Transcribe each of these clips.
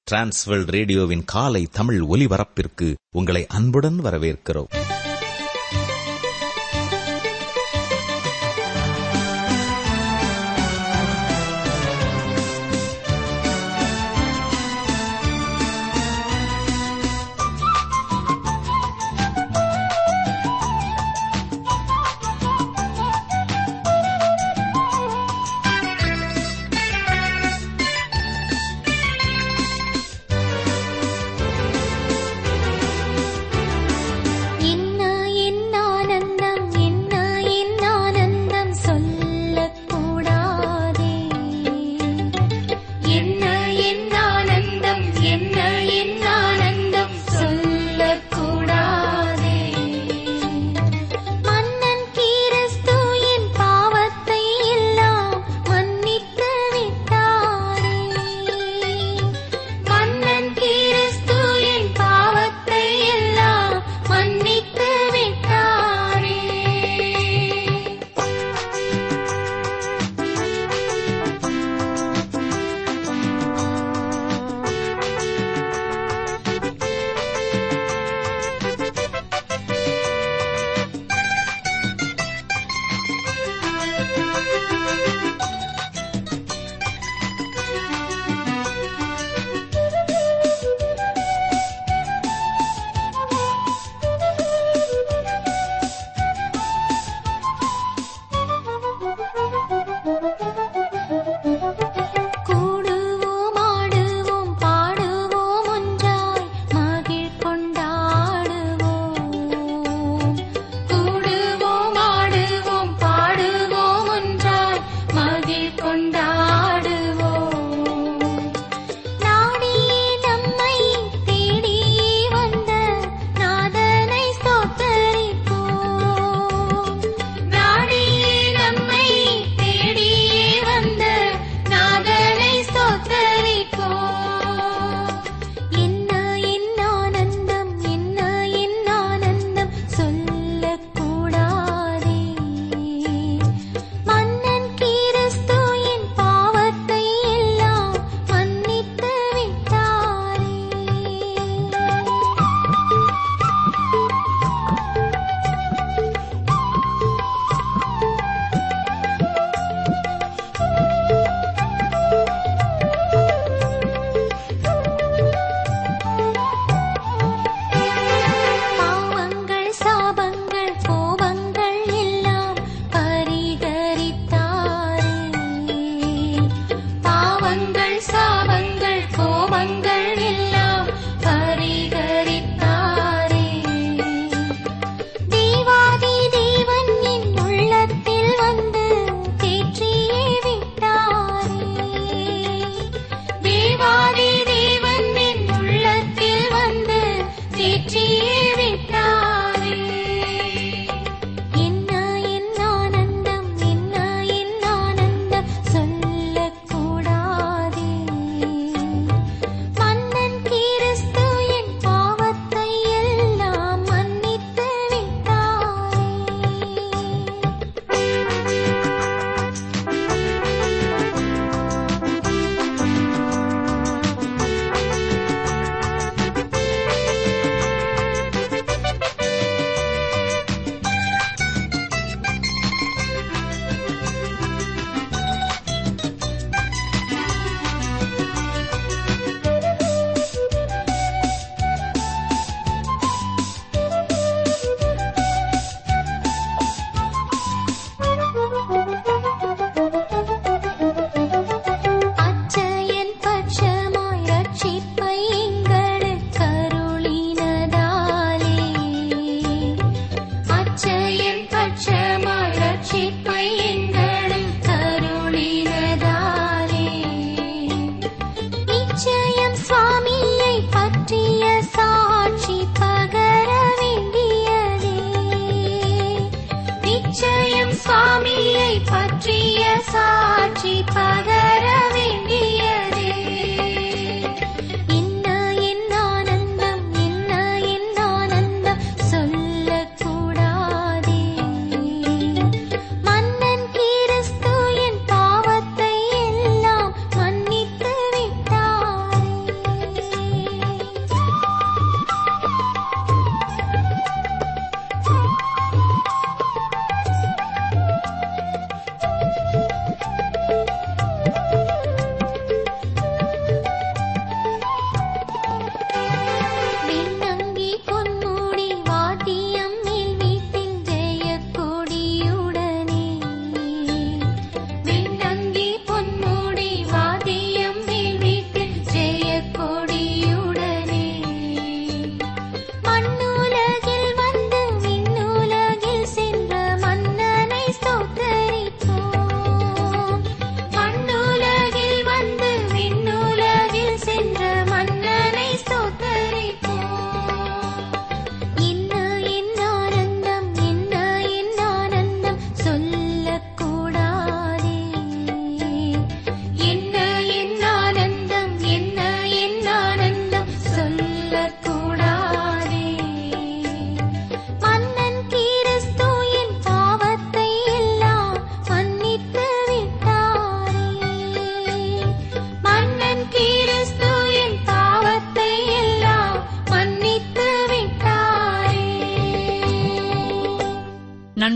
Transworld ரேடியோவின் காலை தமிழ் ஒலிபரப்பிற்கு உங்களை அன்புடன் வரவேற்கிறோம் இன்ப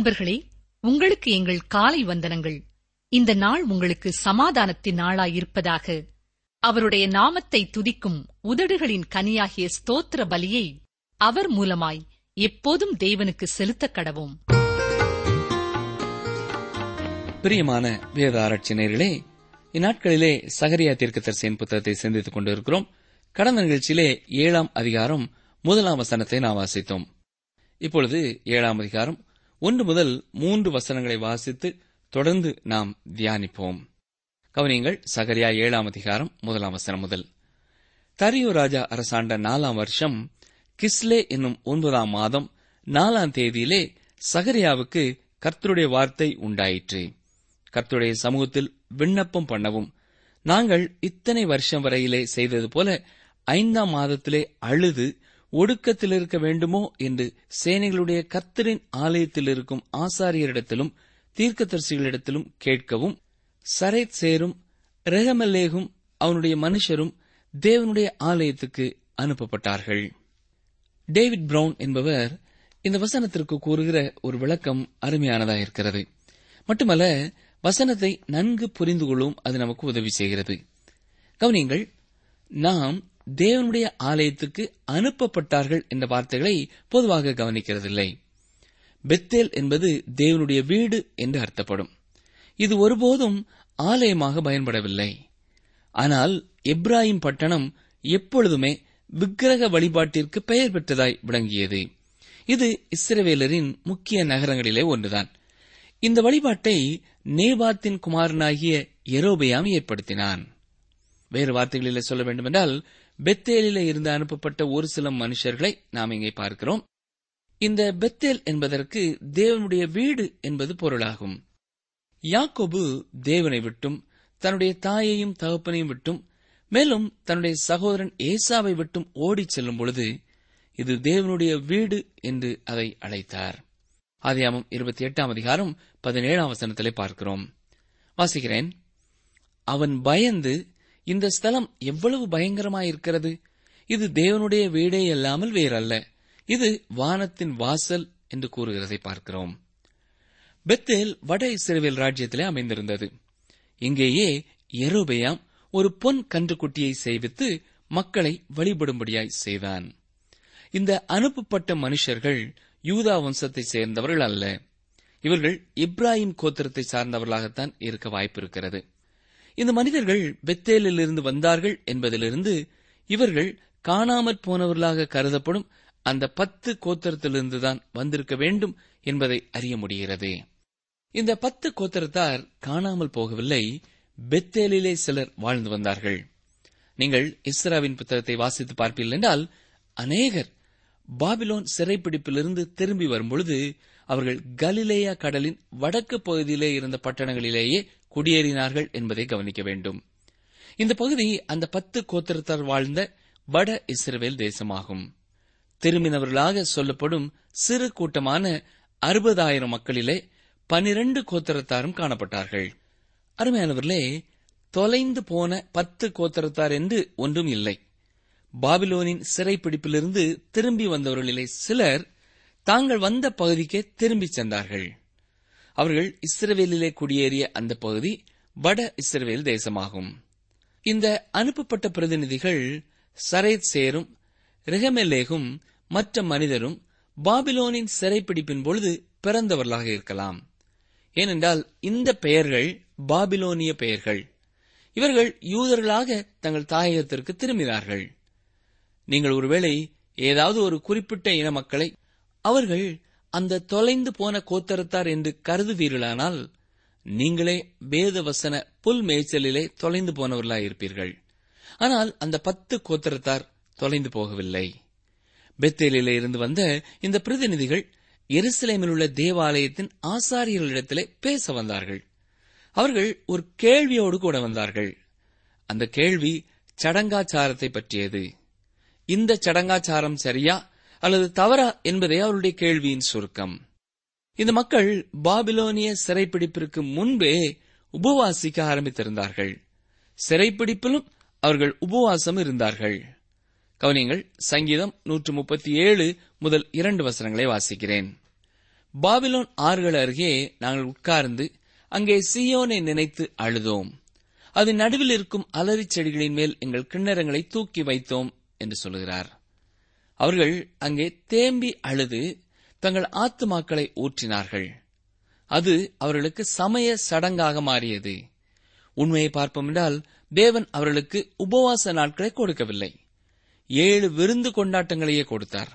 அன்பர்களே உங்களுக்கு எங்கள் காலை வந்தனங்கள் இந்த நாள் உங்களுக்கு சமாதானத்தின் நாளாயிருப்பதாக அவருடைய நாமத்தை துதிக்கும் உதடுகளின் கனியாகிய ஸ்தோத்திர பலியை அவர் மூலமாய் எப்போதும் தேவனுக்கு செலுத்தக் கடவோம் பிரியமான வேத ஆராய்ச்சியர்களே இந்நாட்களிலே சகரியா தீர்க்கதரிசியின் புத்தகத்தை சிந்தித்துக் கொண்டிருக்கிறோம் கடந்த நிகழ்ச்சியிலே ஏழாம் அதிகாரம் முதலாம் வசனத்தை நாம் வாசித்தோம் இப்பொழுது ஏழாம் அதிகாரம் ஒன்று முதல் மூன்று வசனங்களை வாசித்து தொடர்ந்து நாம் தியானிப்போம் கவனியங்கள் சகரியா ஏழாம் அதிகாரம் முதலாம் வசனம் முதல் தரியு ராஜா அரசாண்ட நாலாம் வருஷம் கிஸ்லே என்னும் ஒன்பதாம் மாதம் நாலாம் தேதியிலே சகரியாவுக்கு கர்த்தருடைய வார்த்தை உண்டாயிற்று கர்த்தருடைய சமூகத்தில் விண்ணப்பம் பண்ணவும் நாங்கள் இத்தனை வருஷம் வரையிலே செய்தது போல ஐந்தாம் மாதத்திலே அழுது ஒடுக்கத்தில் இருக்க வேண்டுமோ என்று சேனைகளுடைய கர்த்தரின் ஆலயத்தில் இருக்கும் ஆசாரியரிடத்திலும் தீர்க்கதரிசிகளிடத்திலும் கேட்கவும் சரேத் சேரும் ரெகமல்லேகும் அவனுடைய மனுஷரும் தேவனுடைய ஆலயத்துக்கு அனுப்பப்பட்டார்கள் டேவிட் பிரவுன் என்பவர் இந்த வசனத்திற்கு கூறுகிற ஒரு விளக்கம் அருமையானதாக இருக்கிறது மட்டுமல்ல வசனத்தை நன்கு புரிந்து கொள்ளவும் அது நமக்கு உதவி செய்கிறது கவனியங்கள் நாம் தேவனுடைய ஆலயத்துக்கு அனுப்பப்பட்டார்கள் என்ற வார்த்தைகளை பொதுவாக கவனிக்கிறதில்லை பெத்தேல் என்பது தேவனுடைய வீடு என்று அர்த்தப்படும் இது ஒருபோதும் ஆலயமாக பயன்படவில்லை ஆனால் எப்ராஹிம் பட்டணம் எப்பொழுதுமே விக்கிரக வழிபாட்டிற்கு பெயர் பெற்றதாய் விளங்கியது இது இஸ்ரவேலரின் முக்கிய நகரங்களிலே ஒன்றுதான் இந்த வழிபாட்டை நேபாத்தின் குமாரனாகிய எரோபயாம் ஏற்படுத்தினான் வேறு வார்த்தைகளிலே சொல்ல வேண்டுமென்றால் பெத்தேலிலே இருந்து அனுப்பப்பட்ட ஒரு சில மனுஷர்களை நாம் இங்கே பார்க்கிறோம் இந்த பெத்தேல் என்பதற்கு தேவனுடைய வீடு என்பது பொருளாகும் யாக்கோபு தேவனை விட்டும் தன்னுடைய தாயையும் தகப்பனையும் விட்டும் மேலும் தன்னுடைய சகோதரன் ஏசாவை விட்டும் ஓடிச் செல்லும் பொழுது இது தேவனுடைய வீடு என்று அதை அழைத்தார் ஆதியாமம் இருபத்தி எட்டாம் அதிகாரம் பதினேழாம் வசனத்திலே பார்க்கிறோம் வாசிக்கிறேன் அவன் பயந்து இந்த ஸ்தலம் எவ்வளவு பயங்கரமாயிருக்கிறது இது தேவனுடைய வீடே அல்லாமல் வேறல்ல இது வானத்தின் வாசல் என்று கூறுகிறதை பார்க்கிறோம் பெத்தேல் வட இஸ்ரேல் ராஜ்யத்திலே அமைந்திருந்தது இங்கேயே எரோபெயாம் ஒரு பொன் கன்றுக்குட்டியை செய்வித்து மக்களை வழிபடும்படியாய் செய்தான் இந்த அனுப்பப்பட்ட மனுஷர்கள் யூதா வம்சத்தை சேர்ந்தவர்கள் அல்ல இவர்கள் இப்ராஹிம் கோத்திரத்தை சார்ந்தவர்களாகத்தான் இருக்க வாய்ப்பு இருக்கிறது இந்த மனிதர்கள் பெத்தேலில் இருந்து வந்தார்கள் என்பதிலிருந்து இவர்கள் காணாமற் போனவர்களாக கருதப்படும் அந்த பத்து கோத்திரத்திலிருந்துதான் வந்திருக்க வேண்டும் என்பதை அறிய முடிகிறது இந்த பத்து கோத்திரத்தார் காணாமல் போகவில்லை பெத்தேலிலே சிலர் வாழ்ந்து வந்தார்கள் நீங்கள் இஸ்ராவின் புத்தகத்தை வாசித்து பார்ப்பீர்கள் என்றால் அநேகர் பாபிலோன் சிறைப்பிடிப்பிலிருந்து திரும்பி வரும்பொழுது அவர்கள் கலிலேயா கடலின் வடக்கு பகுதியிலே இருந்த பட்டணங்களிலேயே குடியேறினார்கள் என்பதை கவனிக்க வேண்டும் இந்த பகுதி அந்த பத்து கோத்திரத்தார் வாழ்ந்த வட இஸ்ரவேல் தேசமாகும் திரும்பினவர்களாக சொல்லப்படும் சிறு கூட்டமான அறுபதாயிரம் மக்களிலே பனிரண்டு கோத்திரத்தாரும் காணப்பட்டார்கள் அருமையானவர்களே தொலைந்து போன பத்து கோத்திரத்தார் என்று ஒன்றும் இல்லை பாபிலோனின் சிறைப்பிடிப்பிலிருந்து திரும்பி வந்தவர்களிலே சிலர் தாங்கள் வந்த பகுதிக்கே திரும்பிச் சென்றார்கள் அவர்கள் இஸ்ரவேலிலே குடியேறிய அந்த பகுதி வட இஸ்ரவேல் தேசமாகும் இந்த அனுப்பப்பட்ட பிரதிநிதிகள் சரேத் சேரும் ரெகமெலேகும் மற்ற மனிதரும் பாபிலோனின் சிறைப்பிடிப்பின் பொழுது பிறந்தவர்களாக இருக்கலாம் ஏனென்றால் இந்த பெயர்கள் பாபிலோனிய பெயர்கள் இவர்கள் யூதர்களாக தங்கள் தாயகத்திற்கு திரும்பினார்கள் நீங்கள் ஒருவேளை ஏதாவது ஒரு குறிப்பிட்ட இன மக்களை அவர்கள் அந்த தொலைந்து போன கோத்தரத்தார் என்று கருதுவீர்களானால் நீங்களே வேத வசன புல் மேய்ச்சலிலே தொலைந்து போனவர்களாயிருப்பீர்கள் ஆனால் அந்த பத்து கோத்திரத்தார் தொலைந்து போகவில்லை பெத்தேலிலே இருந்து வந்த இந்த பிரதிநிதிகள் எருசலேமில் உள்ள தேவாலயத்தின் ஆசாரியர்களிடத்திலே பேச வந்தார்கள் அவர்கள் ஒரு கேள்வியோடு கூட வந்தார்கள் அந்த கேள்வி சடங்காச்சாரத்தை பற்றியது இந்த சடங்காச்சாரம் சரியா அல்லது தவறா என்பதே அவருடைய கேள்வியின் சுருக்கம் இந்த மக்கள் பாபிலோனிய சிறைப்பிடிப்பிற்கு முன்பே உபவாசிக்க ஆரம்பித்திருந்தார்கள் சிறைப்பிடிப்பிலும் அவர்கள் உபவாசம் இருந்தார்கள் கவனியங்கள் சங்கீதம் நூற்று முப்பத்தி ஏழு முதல் இரண்டு வசனங்களை வாசிக்கிறேன் பாபிலோன் ஆறுகள் அருகே நாங்கள் உட்கார்ந்து அங்கே சியோனை நினைத்து அழுதோம் அது நடுவில் இருக்கும் அலரிச் செடிகளின் மேல் எங்கள் கிண்ணறங்களை தூக்கி வைத்தோம் என்று சொல்கிறார் அவர்கள் அங்கே தேம்பி அழுது தங்கள் ஆத்துமாக்களை ஊற்றினார்கள் அது அவர்களுக்கு சமய சடங்காக மாறியது உண்மையை பார்ப்போம் என்றால் தேவன் அவர்களுக்கு உபவாச நாட்களை கொடுக்கவில்லை ஏழு விருந்து கொண்டாட்டங்களையே கொடுத்தார்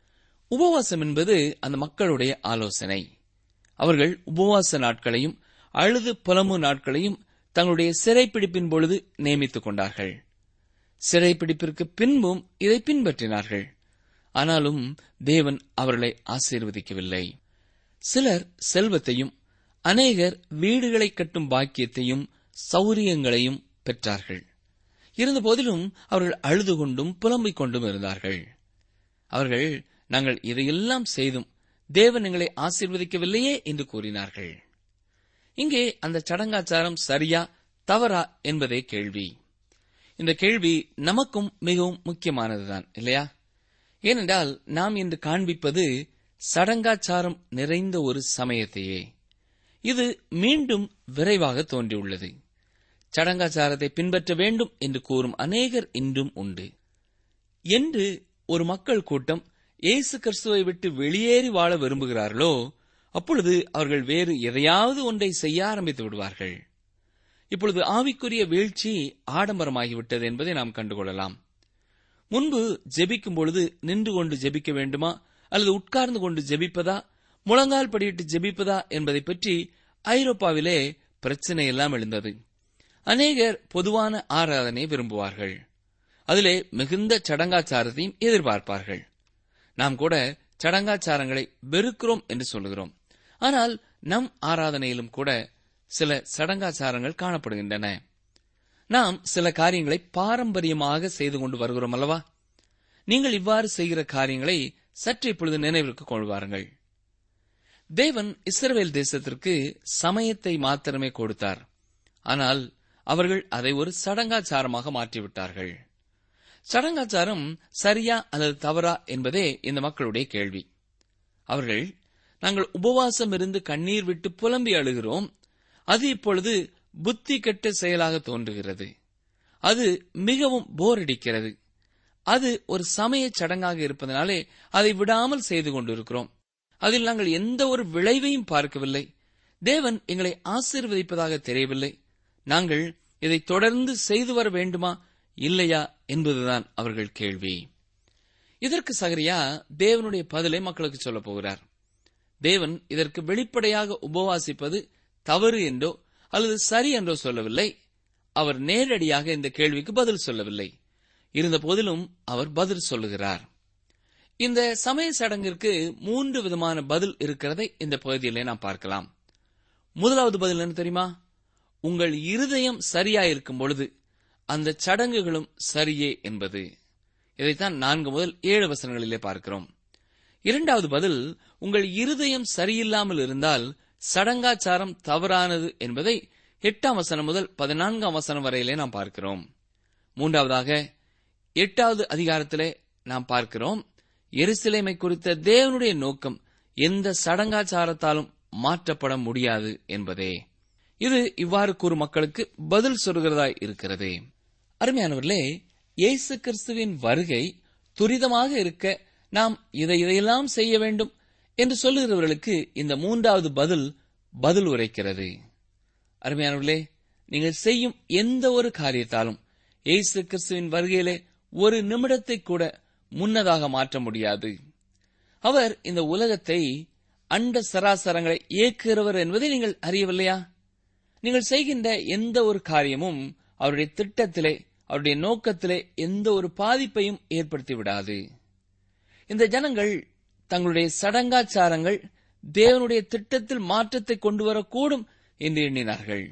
உபவாசம் என்பது அந்த மக்களுடைய ஆலோசனை அவர்கள் உபவாச நாட்களையும் அழுது புலமு நாட்களையும் தங்களுடைய சிறைப்பிடிப்பின் பொழுது நியமித்துக் கொண்டார்கள் சிறைப்பிடிப்பிற்கு பின்பும் இதை பின்பற்றினார்கள் ஆனாலும் தேவன் அவர்களை ஆசீர்வதிக்கவில்லை சிலர் செல்வத்தையும் அநேகர் வீடுகளை கட்டும் பாக்கியத்தையும் சௌரியங்களையும் பெற்றார்கள் இருந்தபோதிலும் அவர்கள் அழுது கொண்டும் புலம்பிக் கொண்டும் இருந்தார்கள் அவர்கள் நாங்கள் இதையெல்லாம் செய்தும் தேவன் எங்களை ஆசீர்வதிக்கவில்லையே என்று கூறினார்கள் இங்கே அந்த சடங்காச்சாரம் சரியா தவறா என்பதே கேள்வி இந்த கேள்வி நமக்கும் மிகவும் முக்கியமானதுதான் இல்லையா ஏனென்றால் நாம் இன்று காண்பிப்பது சடங்காச்சாரம் நிறைந்த ஒரு சமயத்தையே இது மீண்டும் விரைவாக தோன்றியுள்ளது சடங்காச்சாரத்தை பின்பற்ற வேண்டும் என்று கூறும் அநேகர் இன்றும் உண்டு என்று ஒரு மக்கள் கூட்டம் இயேசு கிறிஸ்துவை விட்டு வெளியேறி வாழ விரும்புகிறார்களோ அப்பொழுது அவர்கள் வேறு எதையாவது ஒன்றை செய்ய ஆரம்பித்து விடுவார்கள் இப்பொழுது ஆவிக்குரிய வீழ்ச்சி ஆடம்பரமாகிவிட்டது என்பதை நாம் கண்டுகொள்ளலாம் முன்பு ஜெபிக்கும் பொழுது நின்று கொண்டு ஜெபிக்க வேண்டுமா அல்லது உட்கார்ந்து கொண்டு ஜெபிப்பதா முழங்கால் படியிட்டு ஜெபிப்பதா என்பதை பற்றி ஐரோப்பாவிலே பிரச்சனை எல்லாம் எழுந்தது அநேகர் பொதுவான ஆராதனை விரும்புவார்கள் அதிலே மிகுந்த சடங்காச்சாரத்தையும் எதிர்பார்ப்பார்கள் நாம் கூட சடங்காச்சாரங்களை வெறுக்கிறோம் என்று சொல்லுகிறோம் ஆனால் நம் ஆராதனையிலும் கூட சில சடங்காச்சாரங்கள் காணப்படுகின்றன நாம் சில காரியங்களை பாரம்பரியமாக செய்து கொண்டு வருகிறோம் அல்லவா நீங்கள் இவ்வாறு செய்கிற காரியங்களை சற்று இப்பொழுது நினைவிற்கு கொள்வாருங்கள் தேவன் இஸ்ரவேல் தேசத்திற்கு சமயத்தை மாத்திரமே கொடுத்தார் ஆனால் அவர்கள் அதை ஒரு சடங்காச்சாரமாக மாற்றிவிட்டார்கள் சடங்காச்சாரம் சரியா அல்லது தவறா என்பதே இந்த மக்களுடைய கேள்வி அவர்கள் நாங்கள் உபவாசம் இருந்து கண்ணீர் விட்டு புலம்பி அழுகிறோம் அது இப்பொழுது புத்தி கெட்ட செயலாக தோன்றுகிறது அது மிகவும் போர் அடிக்கிறது அது ஒரு சமய சடங்காக இருப்பதனாலே அதை விடாமல் செய்து கொண்டிருக்கிறோம் அதில் நாங்கள் எந்த ஒரு விளைவையும் பார்க்கவில்லை தேவன் எங்களை ஆசீர்வதிப்பதாக தெரியவில்லை நாங்கள் இதை தொடர்ந்து செய்து வர வேண்டுமா இல்லையா என்பதுதான் அவர்கள் கேள்வி இதற்கு சகரியா தேவனுடைய பதிலை மக்களுக்கு சொல்லப் போகிறார் தேவன் இதற்கு வெளிப்படையாக உபவாசிப்பது தவறு என்றோ அல்லது சரி என்றோ சொல்லவில்லை அவர் நேரடியாக இந்த கேள்விக்கு பதில் சொல்லவில்லை இருந்த போதிலும் அவர் பதில் சொல்லுகிறார் இந்த சமய சடங்கிற்கு மூன்று விதமான பதில் இருக்கிறதை இந்த பகுதியிலே நாம் பார்க்கலாம் முதலாவது பதில் என்ன தெரியுமா உங்கள் இருதயம் சரியாயிருக்கும் பொழுது அந்த சடங்குகளும் சரியே என்பது இதைத்தான் நான்கு முதல் ஏழு வசனங்களிலே பார்க்கிறோம் இரண்டாவது பதில் உங்கள் இருதயம் சரியில்லாமல் இருந்தால் சடங்காச்சாரம் தவறானது என்பதை எட்டாம் வசனம் முதல் பதினான்காம் வசனம் வரையிலே நாம் பார்க்கிறோம் மூன்றாவதாக எட்டாவது அதிகாரத்திலே நாம் பார்க்கிறோம் எருசலேமை குறித்த தேவனுடைய நோக்கம் எந்த சடங்காச்சாரத்தாலும் மாற்றப்பட முடியாது என்பதே இது இவ்வாறு கூறும் மக்களுக்கு பதில் சொல்கிறதாய் இருக்கிறது அருமையானவர்களே இயேசு கிறிஸ்துவின் வருகை துரிதமாக இருக்க நாம் இதை இதையெல்லாம் செய்ய வேண்டும் என்று சொல்லுகிறவர்களுக்கு இந்த மூன்றாவது பதில் பதில் உரைக்கிறது அருமையானவர்களே நீங்கள் செய்யும் எந்த ஒரு காரியத்தாலும் இயேசு கிறிஸ்துவின் வருகையிலே ஒரு நிமிடத்தை கூட முன்னதாக மாற்ற முடியாது அவர் இந்த உலகத்தை அண்ட சராசரங்களை இயக்குகிறவர் என்பதை நீங்கள் அறியவில்லையா நீங்கள் செய்கின்ற எந்த ஒரு காரியமும் அவருடைய திட்டத்திலே அவருடைய நோக்கத்திலே எந்த ஒரு பாதிப்பையும் ஏற்படுத்தி விடாது இந்த ஜனங்கள் தங்களுடைய சடங்காச்சாரங்கள் தேவனுடைய திட்டத்தில் மாற்றத்தை கொண்டு வரக்கூடும் என்று எண்ணினார்கள்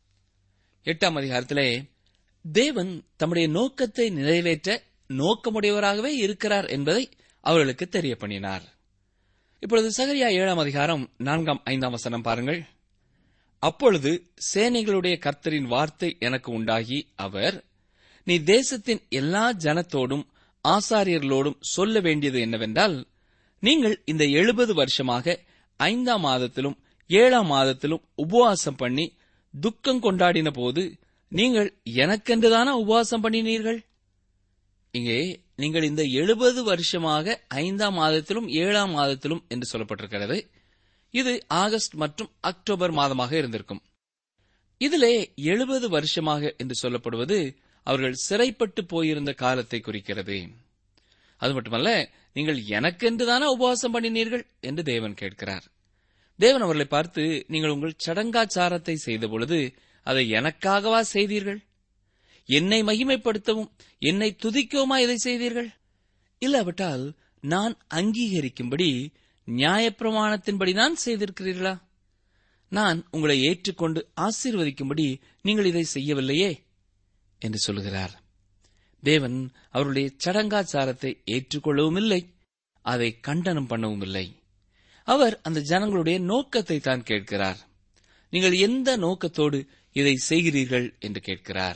எட்டாம் அதிகாரத்திலே தேவன் தம்முடைய நோக்கத்தை நிறைவேற்ற நோக்கமுடையவராகவே இருக்கிறார் என்பதை அவர்களுக்கு தெரிய பண்ணினார் இப்பொழுது சகரியா ஏழாம் அதிகாரம் நான்காம் ஐந்தாம் வசனம் பாருங்கள் அப்பொழுது சேனைகளுடைய கர்த்தரின் வார்த்தை எனக்கு உண்டாகி அவர் நீ தேசத்தின் எல்லா ஜனத்தோடும் ஆசாரியர்களோடும் சொல்ல வேண்டியது என்னவென்றால் நீங்கள் இந்த எழுபது வருஷமாக ஐந்தாம் மாதத்திலும் ஏழாம் மாதத்திலும் உபவாசம் பண்ணி துக்கம் கொண்டாடின போது நீங்கள் எனக்கென்றுதானா உபவாசம் பண்ணினீர்கள் இங்கே நீங்கள் இந்த எழுபது வருஷமாக ஐந்தாம் மாதத்திலும் ஏழாம் மாதத்திலும் என்று சொல்லப்பட்டிருக்கிறது இது ஆகஸ்ட் மற்றும் அக்டோபர் மாதமாக இருந்திருக்கும் இதிலே எழுபது வருஷமாக என்று சொல்லப்படுவது அவர்கள் சிறைப்பட்டு போயிருந்த காலத்தை குறிக்கிறது அது மட்டுமல்ல நீங்கள் எனக்கென்றுதானே உபவாசம் பண்ணினீர்கள் என்று தேவன் கேட்கிறார் தேவன் அவர்களை பார்த்து நீங்கள் உங்கள் சடங்காச்சாரத்தை செய்த பொழுது அதை எனக்காகவா செய்தீர்கள் என்னை மகிமைப்படுத்தவும் என்னை துதிக்கவுமா இதை செய்தீர்கள் இல்லாவிட்டால் நான் அங்கீகரிக்கும்படி நியாயப்பிரமாணத்தின்படி நான் செய்திருக்கிறீர்களா நான் உங்களை ஏற்றுக்கொண்டு ஆசீர்வதிக்கும்படி நீங்கள் இதை செய்யவில்லையே என்று சொல்கிறார் தேவன் அவருடைய சடங்காச்சாரத்தை ஏற்றுக்கொள்ளவும் இல்லை அதை கண்டனம் பண்ணவும் இல்லை அவர் அந்த ஜனங்களுடைய நோக்கத்தை தான் கேட்கிறார் நீங்கள் எந்த நோக்கத்தோடு இதை செய்கிறீர்கள் என்று கேட்கிறார்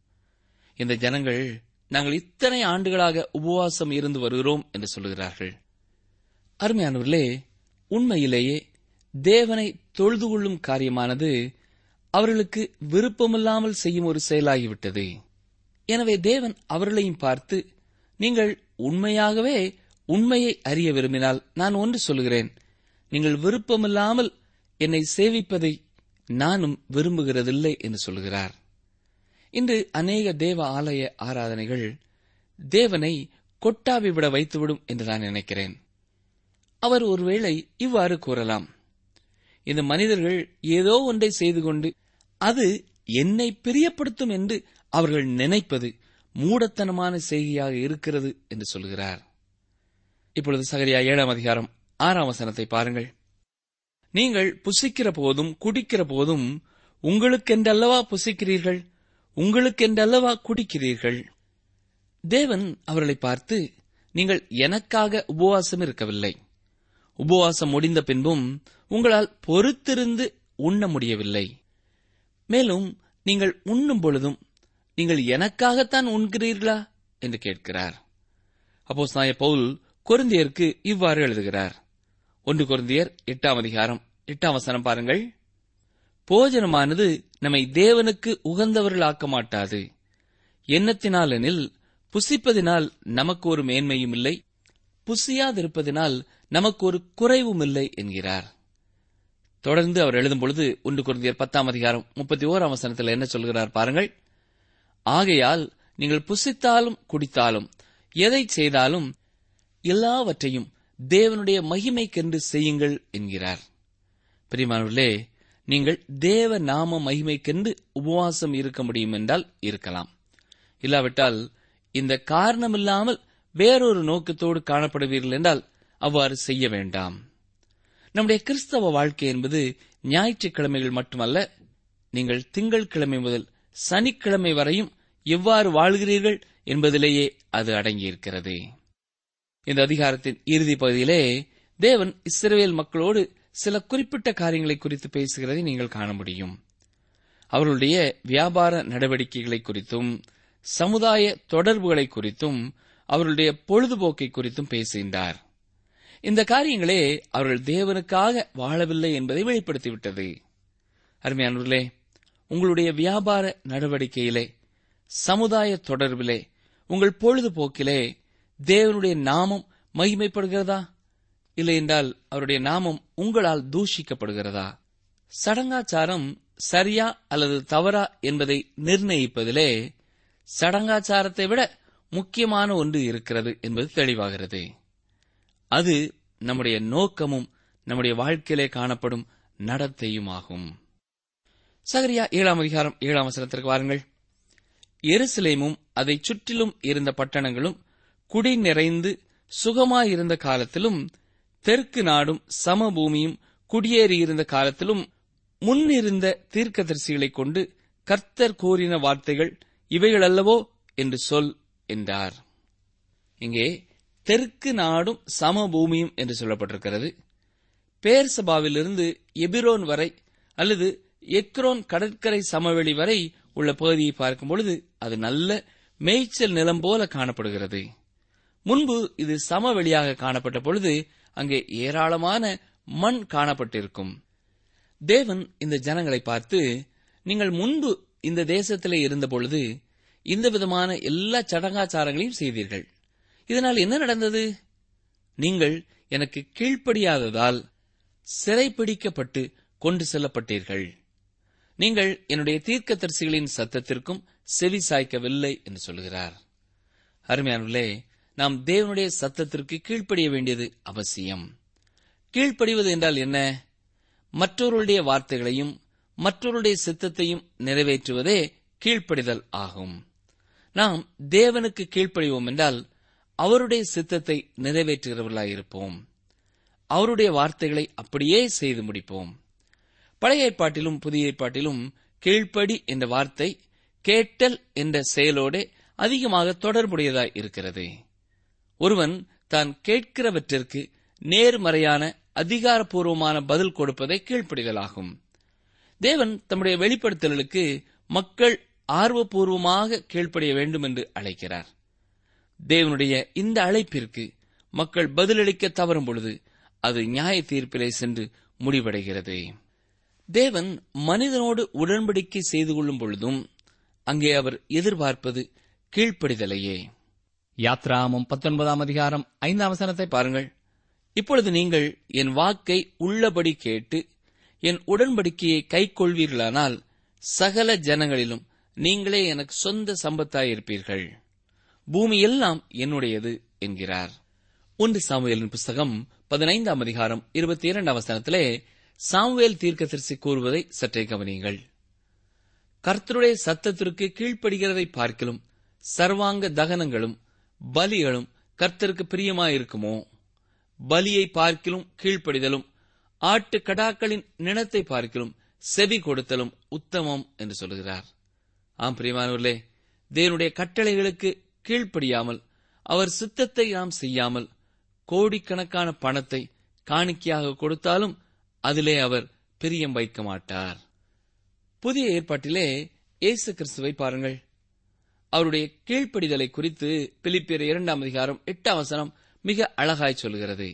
இந்த ஜனங்கள் நாங்கள் இத்தனை ஆண்டுகளாக உபவாசம் இருந்து வருகிறோம் என்று சொல்லுகிறார்கள் அருமையானவர்களே உண்மையிலேயே தேவனை தொழுது கொள்ளும் காரியமானது அவர்களுக்கு விருப்பமில்லாமல் செய்யும் ஒரு செயலாகிவிட்டது எனவே தேவன் அவர்களையும் பார்த்து நீங்கள் உண்மையாகவே உண்மையை அறிய விரும்பினால் நான் ஒன்று சொல்கிறேன் நீங்கள் விருப்பமில்லாமல் என்னை சேவிப்பதை நானும் விரும்புகிறதில்லை என்று சொல்கிறார் இன்று அநேக தேவ ஆலய ஆராதனைகள் தேவனை கொட்டாவி விட வைத்துவிடும் என்று நான் நினைக்கிறேன் அவர் ஒருவேளை இவ்வாறு கூறலாம் இந்த மனிதர்கள் ஏதோ ஒன்றை செய்து கொண்டு அது என்னை பிரியப்படுத்தும் என்று அவர்கள் நினைப்பது மூடத்தனமான செய்கையாக இருக்கிறது என்று சொல்கிறார் இப்பொழுது சகரியா ஏழாம் அதிகாரம் ஆறாம் வசனத்தை பாருங்கள் நீங்கள் புசிக்கிற போதும் குடிக்கிற போதும் உங்களுக்கென்றல்லவா புசிக்கிறீர்கள் உங்களுக்கென்றல்லவா குடிக்கிறீர்கள் தேவன் அவர்களை பார்த்து நீங்கள் எனக்காக உபவாசம் இருக்கவில்லை உபவாசம் முடிந்த பின்பும் உங்களால் பொறுத்திருந்து உண்ண முடியவில்லை மேலும் நீங்கள் உண்ணும் பொழுதும் நீங்கள் எனக்காகத்தான் உண்கிறீர்களா என்று கேட்கிறார் அப்போ சாய பவுல் கொருந்தியருக்கு இவ்வாறு எழுதுகிறார் ஒன்று கொருந்தியர் எட்டாம் அதிகாரம் எட்டாம் வசனம் பாருங்கள் போஜனமானது நம்மை தேவனுக்கு உகந்தவர்களாக்க மாட்டாது எண்ணத்தினாலெனில் புசிப்பதினால் நமக்கு ஒரு மேன்மையும் இல்லை புசியாதிருப்பதினால் நமக்கு ஒரு குறைவும் இல்லை என்கிறார் தொடர்ந்து அவர் எழுதும் பொழுது ஒன்று குருந்தியர் பத்தாம் அதிகாரம் முப்பத்தி ஓராம் வசனத்தில் என்ன சொல்கிறார் பாருங்கள் ஆகையால் நீங்கள் புசித்தாலும் குடித்தாலும் எதை செய்தாலும் எல்லாவற்றையும் தேவனுடைய மகிமைக்கென்று செய்யுங்கள் என்கிறார் பிரிமானவர்களே நீங்கள் தேவ நாம மகிமைக்கென்று உபவாசம் இருக்க முடியும் என்றால் இருக்கலாம் இல்லாவிட்டால் இந்த காரணமில்லாமல் வேறொரு நோக்கத்தோடு காணப்படுவீர்கள் என்றால் அவ்வாறு செய்ய வேண்டாம் நம்முடைய கிறிஸ்தவ வாழ்க்கை என்பது ஞாயிற்றுக்கிழமைகள் மட்டுமல்ல நீங்கள் திங்கள் கிழமை முதல் சனிக்கிழமை வரையும் எவ்வாறு வாழ்கிறீர்கள் என்பதிலேயே அது அடங்கியிருக்கிறது இந்த அதிகாரத்தின் இறுதி பகுதியிலே தேவன் இஸ்ரவேல் மக்களோடு சில குறிப்பிட்ட காரியங்களை குறித்து பேசுகிறதை நீங்கள் காண முடியும் அவர்களுடைய வியாபார நடவடிக்கைகளை குறித்தும் சமுதாய தொடர்புகளை குறித்தும் அவர்களுடைய பொழுதுபோக்கை குறித்தும் பேசுகின்றார் இந்த காரியங்களே அவர்கள் தேவனுக்காக வாழவில்லை என்பதை வெளிப்படுத்திவிட்டது அருமையானவர்களே உங்களுடைய வியாபார நடவடிக்கையிலே சமுதாய தொடர்பிலே உங்கள் பொழுதுபோக்கிலே தேவனுடைய நாமம் மகிமைப்படுகிறதா இல்லை என்றால் அவருடைய நாமம் உங்களால் தூஷிக்கப்படுகிறதா சடங்காச்சாரம் சரியா அல்லது தவறா என்பதை நிர்ணயிப்பதிலே சடங்காச்சாரத்தை விட முக்கியமான ஒன்று இருக்கிறது என்பது தெளிவாகிறது அது நம்முடைய நோக்கமும் நம்முடைய வாழ்க்கையிலே காணப்படும் நடத்தையுமாகும் சகரியா ஏழாம் அதிகாரம் ஏழாம் வசனத்திற்கு வாருங்கள் எருசலேமும் அதைச் சுற்றிலும் இருந்த பட்டணங்களும் குடி நிறைந்து சுகமாயிருந்த காலத்திலும் தெற்கு நாடும் சமபூமியும் குடியேறியிருந்த காலத்திலும் முன்னிருந்த தீர்க்கதரிசிகளைக் கொண்டு கர்த்தர் கூறின வார்த்தைகள் இவைகளல்லவோ என்று சொல் என்றார் இங்கே தெற்கு நாடும் சமபூமியும் என்று சொல்லப்பட்டிருக்கிறது பேர்சபாவிலிருந்து எபிரோன் வரை அல்லது எக்ரோன் கடற்கரை சமவெளி வரை உள்ள பகுதியை பார்க்கும் பொழுது அது நல்ல மேய்ச்சல் நிலம் போல காணப்படுகிறது முன்பு இது சமவெளியாக காணப்பட்ட பொழுது அங்கே ஏராளமான மண் காணப்பட்டிருக்கும் தேவன் இந்த ஜனங்களை பார்த்து நீங்கள் முன்பு இந்த தேசத்திலே இருந்தபொழுது இந்த விதமான எல்லா சடங்காச்சாரங்களையும் செய்தீர்கள் இதனால் என்ன நடந்தது நீங்கள் எனக்கு கீழ்ப்படியாததால் சிறைப்பிடிக்கப்பட்டு கொண்டு செல்லப்பட்டீர்கள் நீங்கள் என்னுடைய தீர்க்கதரிசிகளின் சத்தத்திற்கும் செவி சாய்க்கவில்லை என்று சொல்கிறார் அருமையானவர்களே நாம் தேவனுடைய சத்தத்திற்கு கீழ்ப்படிய வேண்டியது அவசியம் கீழ்ப்படிவது என்றால் என்ன மற்றவர்களுடைய வார்த்தைகளையும் மற்றவருடைய சித்தத்தையும் நிறைவேற்றுவதே கீழ்ப்படிதல் ஆகும் நாம் தேவனுக்கு கீழ்ப்படிவோம் என்றால் அவருடைய சித்தத்தை நிறைவேற்றுகிறவர்களாயிருப்போம் அவருடைய வார்த்தைகளை அப்படியே செய்து முடிப்போம் பழைய ஏற்பாட்டிலும் புதிய ஏற்பாட்டிலும் கீழ்ப்படி என்ற வார்த்தை கேட்டல் என்ற செயலோடு அதிகமாக தொடர்புடையதாய் இருக்கிறது ஒருவன் தான் கேட்கிறவற்றிற்கு நேர்மறையான அதிகாரப்பூர்வமான பதில் கொடுப்பதை கீழ்ப்படிதலாகும் தேவன் தம்முடைய வெளிப்படுத்தலுக்கு மக்கள் ஆர்வபூர்வமாக கீழ்ப்படிய வேண்டும் என்று அழைக்கிறார் தேவனுடைய இந்த அழைப்பிற்கு மக்கள் பதிலளிக்க தவறும் பொழுது அது நியாய தீர்ப்பிலே சென்று முடிவடைகிறது தேவன் மனிதனோடு உடன்படிக்கை செய்து கொள்ளும் பொழுதும் அங்கே அவர் எதிர்பார்ப்பது கீழ்ப்படிதலையே யாத்ராமம் பத்தொன்பதாம் அதிகாரம் ஐந்தாம் வசனத்தை பாருங்கள் இப்பொழுது நீங்கள் என் வாக்கை உள்ளபடி கேட்டு என் உடன்படிக்கையை கைக்கொள்வீர்களானால் சகல ஜனங்களிலும் நீங்களே எனக்கு சொந்த சம்பத்தாயிருப்பீர்கள் பூமி எல்லாம் என்னுடையது என்கிறார் ஒன்று சாமுவேலின் புஸ்தகம் பதினைந்தாம் அதிகாரம் இருபத்தி இரண்டாம் வசனத்திலே சாமுவேல் தீர்க்கதரிசி கூறுவதை சற்றே கவனியுங்கள் கர்த்தருடைய சத்தத்திற்கு கீழ்ப்படுகிறதை பார்க்கிலும் சர்வாங்க தகனங்களும் பலிகளும் கர்த்தருக்கு பிரியமாயிருக்குமோ பலியை பார்க்கிலும் கீழ்ப்படிதலும் ஆட்டு கடாக்களின் நினத்தை பார்க்கிலும் செவி கொடுத்தலும் உத்தமம் என்று சொல்கிறார் ஆம் பிரியமானவர்களே தேவனுடைய கட்டளைகளுக்கு கீழ்ப்படியாமல் அவர் சித்தத்தை நாம் செய்யாமல் கோடிக்கணக்கான பணத்தை காணிக்கையாக கொடுத்தாலும் அதிலே அவர் பிரியம் வைக்க மாட்டார் புதிய ஏற்பாட்டிலே இயேசு கிறிஸ்துவை பாருங்கள் அவருடைய கீழ்ப்படிதலை குறித்து பிலிப்பியர் இரண்டாம் அதிகாரம் எட்டாம் வசனம் மிக அழகாய் சொல்கிறது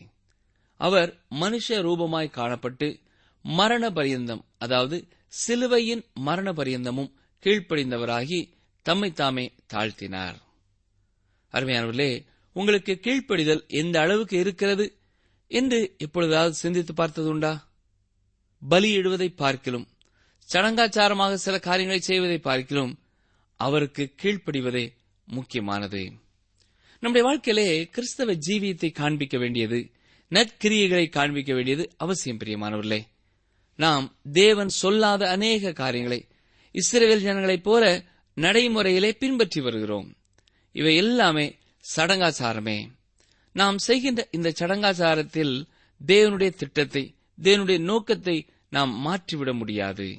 அவர் மனுஷ ரூபமாய் காணப்பட்டு மரண பரியந்தம் அதாவது சிலுவையின் மரண பரியந்தமும் கீழ்ப்படிந்தவராகி தம்மை தாமே தாழ்த்தினார் அருமையானவர்களே உங்களுக்கு கீழ்ப்படிதல் எந்த அளவுக்கு இருக்கிறது என்று எப்பொழுதாவது சிந்தித்து பார்த்ததுண்டா பலியிடுவதை பார்க்கிலும் சடங்காச்சாரமாக சில காரியங்களை செய்வதை பார்க்கிலும் அவருக்கு கீழ்ப்படிவதே முக்கியமானது நம்முடைய வாழ்க்கையிலே கிறிஸ்தவ ஜீவியத்தை காண்பிக்க வேண்டியது நற்கிரியைகளை காண்பிக்க வேண்டியது அவசியம் பிரியமானவர்களே நாம் தேவன் சொல்லாத அநேக காரியங்களை இஸ்ரேல் ஜனங்களைப் போல நடைமுறையிலே பின்பற்றி வருகிறோம் இவை எல்லாமே சடங்காச்சாரமே நாம் செய்கின்ற இந்த சடங்காச்சாரத்தில் தேவனுடைய திட்டத்தை தேவனுடைய நோக்கத்தை நாம் மாற்றிவிட முடியாது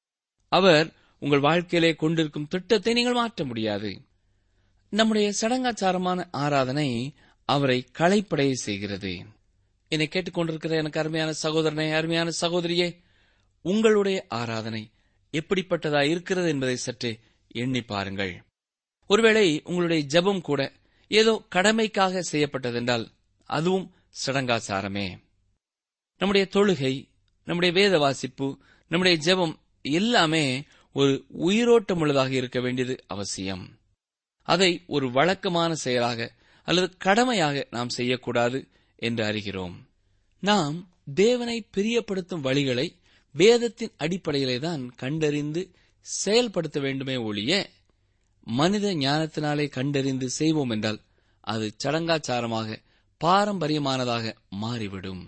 அவர் உங்கள் வாழ்க்கையிலே கொண்டிருக்கும் திட்டத்தை நீங்கள் மாற்ற முடியாது நம்முடைய சடங்காச்சாரமான ஆராதனை அவரை களைப்படைய செய்கிறது என்னை கேட்டுக்கொண்டிருக்கிற எனக்கு அருமையான சகோதரனை அருமையான சகோதரியே உங்களுடைய ஆராதனை எப்படிப்பட்டதா இருக்கிறது என்பதை சற்றே எண்ணி பாருங்கள் ஒருவேளை உங்களுடைய ஜெபம் கூட ஏதோ கடமைக்காக செய்யப்பட்டதென்றால் அதுவும் சடங்காச்சாரமே நம்முடைய தொழுகை நம்முடைய வேத வாசிப்பு நம்முடைய ஜெபம் எல்லாமே ஒரு உயிரோட்டமுள்ளதாக இருக்க வேண்டியது அவசியம் அதை ஒரு வழக்கமான செயலாக அல்லது கடமையாக நாம் செய்யக்கூடாது என்று அறிகிறோம் நாம் தேவனை பிரியப்படுத்தும் வழிகளை வேதத்தின் அடிப்படையிலே தான் கண்டறிந்து செயல்படுத்த வேண்டுமே ஒழிய மனித ஞானத்தினாலே கண்டறிந்து செய்வோம் என்றால் அது சடங்காச்சாரமாக பாரம்பரியமானதாக மாறிவிடும்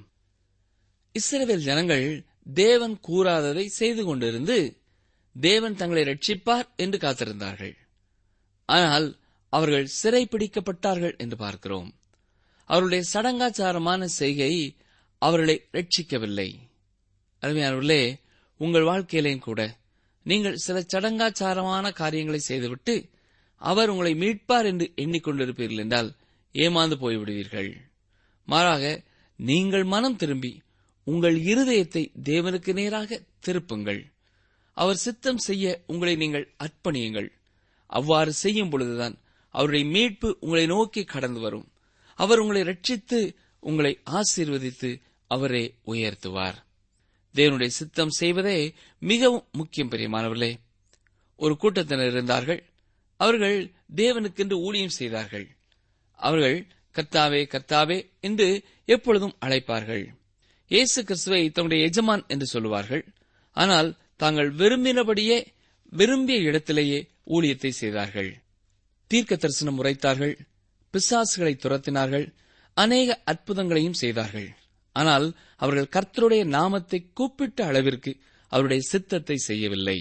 இஸ்ரவேல் ஜனங்கள் தேவன் கூறாததை செய்து கொண்டிருந்து தேவன் தங்களை ரட்சிப்பார் என்று காத்திருந்தார்கள் ஆனால் அவர்கள் சிறைப்பிடிக்கப்பட்டார்கள் என்று பார்க்கிறோம் அவருடைய சடங்காச்சாரமான செய்கை அவர்களை ரட்சிக்கவில்லை அருமையானவர்களே உங்கள் வாழ்க்கையிலேயும் கூட நீங்கள் சில சடங்காச்சாரமான காரியங்களை செய்துவிட்டு அவர் உங்களை மீட்பார் என்று எண்ணிக்கொண்டிருப்பீர்கள் என்றால் ஏமாந்து போய்விடுவீர்கள் மாறாக நீங்கள் மனம் திரும்பி உங்கள் இருதயத்தை தேவனுக்கு நேராக திருப்புங்கள் அவர் சித்தம் செய்ய உங்களை நீங்கள் அர்ப்பணியுங்கள் அவ்வாறு செய்யும் பொழுதுதான் அவருடைய மீட்பு உங்களை நோக்கி கடந்து வரும் அவர் உங்களை ரட்சித்து உங்களை ஆசீர்வதித்து அவரே உயர்த்துவார் தேவனுடைய சித்தம் செய்வதே மிகவும் முக்கியம் பிரியமானவர்களே ஒரு கூட்டத்தினர் இருந்தார்கள் அவர்கள் தேவனுக்கென்று ஊழியம் செய்தார்கள் அவர்கள் கர்த்தாவே கர்த்தாவே என்று எப்பொழுதும் அழைப்பார்கள் இயேசு கிறிஸ்துவை தம்முடைய எஜமான் என்று சொல்லுவார்கள் ஆனால் தாங்கள் விரும்பினபடியே விரும்பிய இடத்திலேயே ஊழியத்தை செய்தார்கள் தீர்க்க தரிசனம் உரைத்தார்கள் பிசாசுகளை துரத்தினார்கள் அநேக அற்புதங்களையும் செய்தார்கள் ஆனால் அவர்கள் கர்த்தருடைய நாமத்தை கூப்பிட்ட அளவிற்கு அவருடைய சித்தத்தை செய்யவில்லை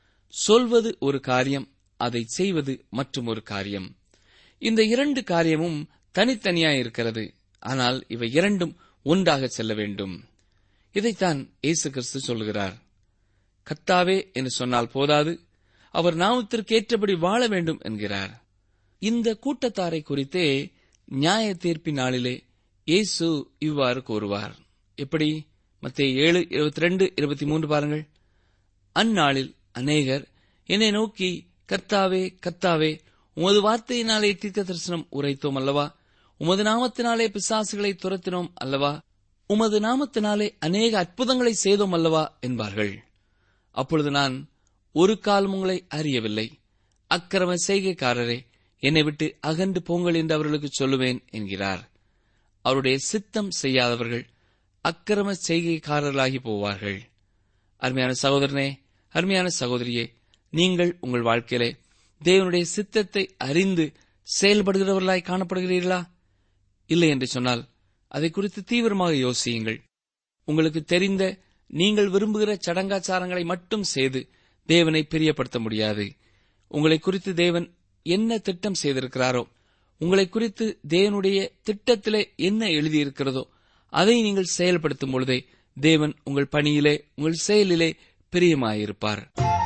சொல்வது ஒரு காரியம் அதை செய்வது மற்றும் ஒரு காரியம் இந்த இரண்டு காரியமும் தனித்தனியாய் இருக்கிறது ஆனால் இவை இரண்டும் ஒன்றாக செல்ல வேண்டும் இதைத்தான் இயேசு கிறிஸ்து சொல்கிறார் கர்த்தாவே என்று சொன்னால் போதாது அவர் நாமத்திற்கு ஏற்றபடி வாழ வேண்டும் என்கிறார் இந்த கூட்டத்தாரை குறித்தே நியாய தீர்ப்பின் நாளிலே இயேசு இவ்வாறு கூறுவார் எப்படி மத்திய ஏழு இருபத்தி ரெண்டு இருபத்தி மூன்று பாருங்கள் அந்நாளில் அநேகர் என்னை நோக்கி கர்த்தாவே கர்த்தாவே உமது வார்த்தையினாலே தீர்க்க தரிசனம் உரைத்தோம் அல்லவா உமது நாமத்தினாலே பிசாசுகளை துரத்தினோம் அல்லவா உமது நாமத்தினாலே அநேக அற்புதங்களை செய்தோம் அல்லவா என்பார்கள் அப்பொழுது நான் ஒரு காலம் உங்களை அறியவில்லை அக்கிரம செய்கைக்காரரே என்னை விட்டு அகன்று போங்கள் என்று அவர்களுக்கு சொல்லுவேன் என்கிறார் அவருடைய சித்தம் செய்யாதவர்கள் அக்கிரம செய்கைக்காரர்களாகி போவார்கள் அருமையான சகோதரனே அருமையான சகோதரியே நீங்கள் உங்கள் வாழ்க்கையிலே தேவனுடைய சித்தத்தை அறிந்து செயல்படுகிறவர்களாய் காணப்படுகிறீர்களா இல்லை என்று சொன்னால் அதை குறித்து தீவிரமாக யோசியுங்கள் உங்களுக்கு தெரிந்த நீங்கள் விரும்புகிற சடங்காச்சாரங்களை மட்டும் செய்து தேவனை பிரியப்படுத்த முடியாது உங்களை குறித்து தேவன் என்ன திட்டம் செய்திருக்கிறாரோ உங்களை குறித்து தேவனுடைய திட்டத்திலே என்ன எழுதியிருக்கிறதோ அதை நீங்கள் செயல்படுத்தும் பொழுதே தேவன் உங்கள் பணியிலே உங்கள் செயலிலே பிரியமாயிருப்பார்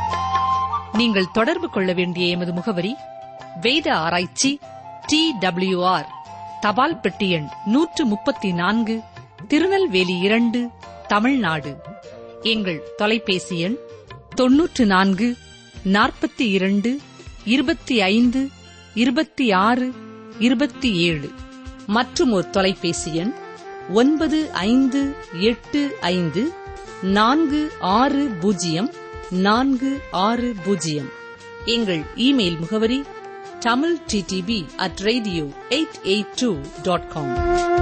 நீங்கள் தொடர்பு கொள்ள வேண்டிய எமது முகவரி வேத ஆராய்ச்சி டி ஆர் தபால் பெட்டி எண் நூற்று முப்பத்தி நான்கு திருநெல்வேலி இரண்டு தமிழ்நாடு எங்கள் தொலைபேசி எண் தொன்னூற்று நான்கு நாற்பத்தி இரண்டு இருபத்தி ஐந்து இருபத்தி ஆறு இருபத்தி ஏழு மற்றும் ஒரு தொலைபேசி எண் ஒன்பது ஐந்து எட்டு ஐந்து நான்கு ஆறு பூஜ்ஜியம் நான்கு ஆறு பூஜ்ஜியம் எங்கள் இமெயில் முகவரி Tamil DTP at radio eight eight two dot com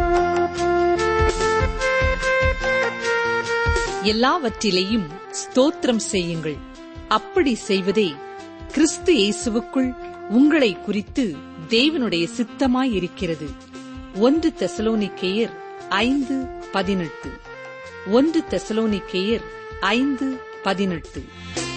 எல்லாவற்றிலேயும் ஸ்தோத்திரம் செய்யுங்கள் அப்படி செய்வதே கிறிஸ்து இயேசுவுக்குள் உங்களை குறித்து தேவனுடைய சித்தமாயிருக்கிறது ஒன்று தெசலோனிக்கேயர் ஐந்து பதினெட்டு ஒன்று தெசலோனிக்கேயர் ஐந்து பதினெட்டு